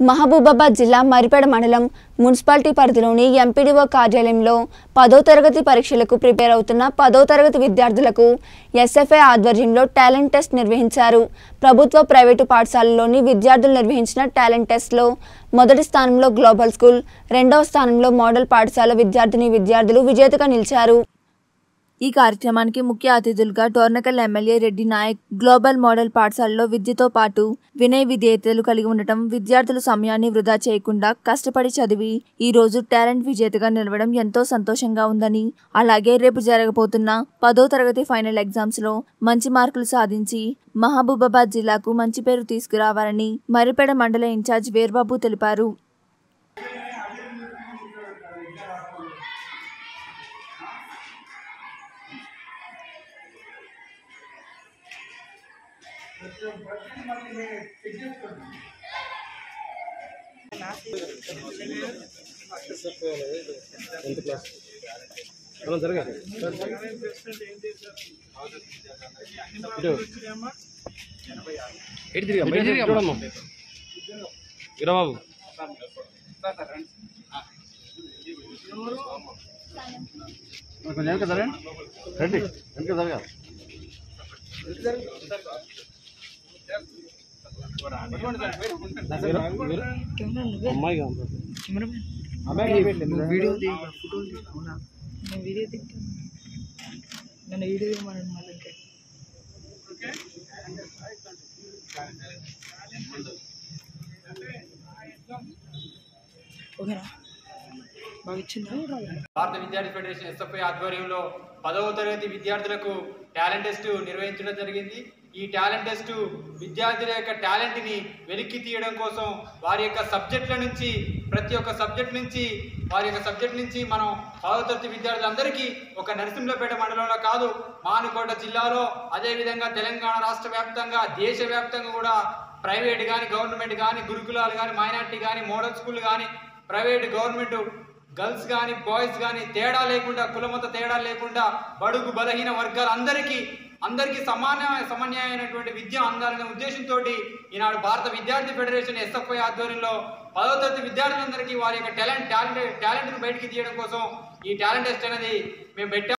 మహబూబాబాద్ జిల్లా మరిపేడ మండలం మున్సిపాలిటీ పరిధిలోని ఎంపీడీఓ కార్యాలయంలో పదో తరగతి పరీక్షలకు ప్రిపేర్ అవుతున్న పదో తరగతి విద్యార్థులకు ఎస్ఎఫ్ఐ ఆధ్వర్యంలో టాలెంట్ టెస్ట్ నిర్వహించారు ప్రభుత్వ ప్రైవేటు పాఠశాలల్లోని విద్యార్థులు నిర్వహించిన టాలెంట్ టెస్ట్లో మొదటి స్థానంలో గ్లోబల్ స్కూల్ రెండవ స్థానంలో మోడల్ పాఠశాల విద్యార్థిని విద్యార్థులు విజేతగా నిలిచారు ఈ కార్యక్రమానికి ముఖ్య అతిథులుగా Dornakal MLA Reddy Naik global model పాఠశాలలో విద్యతో పాటు వినయ విధేయతలు కలిగి ఉండటం విద్యార్థుల సమయాన్ని వృధా చేయకుండా కష్టపడి చదివి ఈ రోజు టాలెంట్ విజేతగా నిలవడం ఎంతో సంతోషంగా ఉందని అలాగే రేపు జరగబోతున్న పదో తరగతి ఫైనల్ ఎగ్జామ్స్ లో మంచి మార్కులు సాధించి మహబూబాబాద్ జిల్లాకు మంచి పేరు తీసుకురావాలని మరిపేడ మండల ఇన్ఛార్జ్ వీర్బాబు తెలిపారు టెన్త్ క్లాస్ మనం జరగా ఇటు ఎటు తిరిగా బయట తిరిగా చూడమ్మా ఇరా బాబు కొంచెం వెనక జరగండి రండి వెనక జరగా అమ్మాయి కాదు వీడియో తీయ ఫోటోలు తీయ అవునా నేను వీడియో తింటాను నన్ను వీడియో తీయమని మళ్ళీ ఇంకా ఓకేనా బాగా ఇచ్చిందా భారత విద్యార్థి ఫెడరేషన్ ఎస్ఎఫ్ఐ ఆధ్వర్యంలో పదవ తరగతి విద్యార్థులకు టాలెంట్ టెస్ట్ నిర్వహించడం జరిగింది ఈ టాలెంట్ టెస్ట్ విద్యార్థుల యొక్క టాలెంట్ని వెలికి తీయడం కోసం వారి యొక్క సబ్జెక్టుల నుంచి ప్రతి ఒక్క సబ్జెక్ట్ నుంచి వారి యొక్క సబ్జెక్ట్ నుంచి మనం పదవ తరగతి విద్యార్థులందరికీ ఒక నరసింహపేట మండలంలో కాదు మానుకోట జిల్లాలో అదేవిధంగా తెలంగాణ రాష్ట్ర వ్యాప్తంగా దేశవ్యాప్తంగా కూడా ప్రైవేట్ కానీ గవర్నమెంట్ కానీ గురుకులాలు కానీ మైనార్టీ కానీ మోడల్ స్కూల్ కానీ ప్రైవేట్ గవర్నమెంట్ గర్ల్స్ కానీ బాయ్స్ కానీ తేడా లేకుండా కులమత తేడా లేకుండా బడుగు బలహీన వర్గాలందరికీ అందరికీ సమాన సమన్యాయమైనటువంటి విద్య అందాలనే ఉద్దేశంతో ఈనాడు భారత విద్యార్థి ఫెడరేషన్ ఎస్ఎఫ్ఐ ఆధ్వర్యంలో పదవ తరగతి విద్యార్థులందరికీ వారి యొక్క టాలెంట్ టాలెంట్ టాలెంట్ను బయటికి తీయడం కోసం ఈ టాలెంట్ టెస్ట్ అనేది మేము పెట్టాం